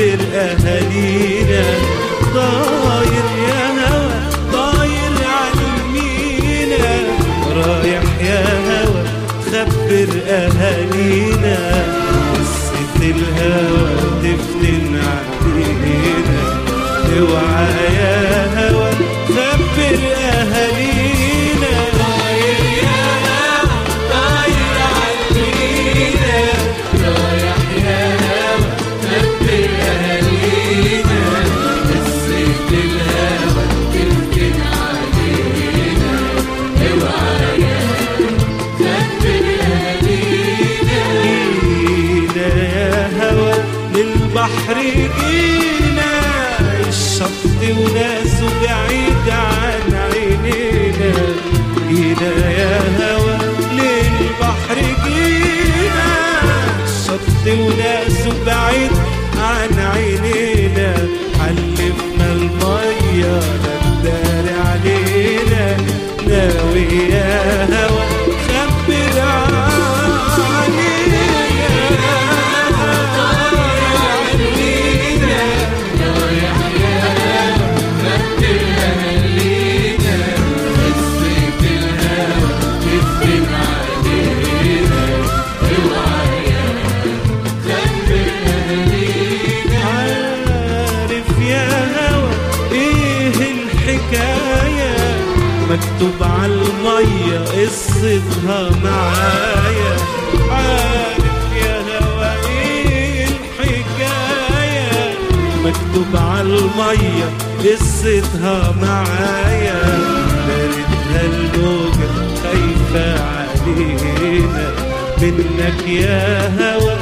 خبر أهالينا طاير يا هوا طاير عالمينا رايح يا هوا خبر أهالينا قصة الهوى تفتن علينا اوعى يا هوا خبر أهالينا طاير يا هوا طاير عالمينا رايح يا هوا خبر أهالينا قصة الهوى تفتن علينا اوعى يا جينا يا هوى للبحر جينا الشط وناسه بعيد عن عينينا جينا يا هوى للبحر جينا الشط وناسه بعيد عن عينينا حلفنا المية ندار علينا ناوي يا هوى خبر عارف يا هوى ايه الحكاية مكتوب على المية قصتها معايا عارف يا هوى ايه الحكاية مكتوب على المية قصتها معايا دارتها الموجة خايفة علينا منك يا هوى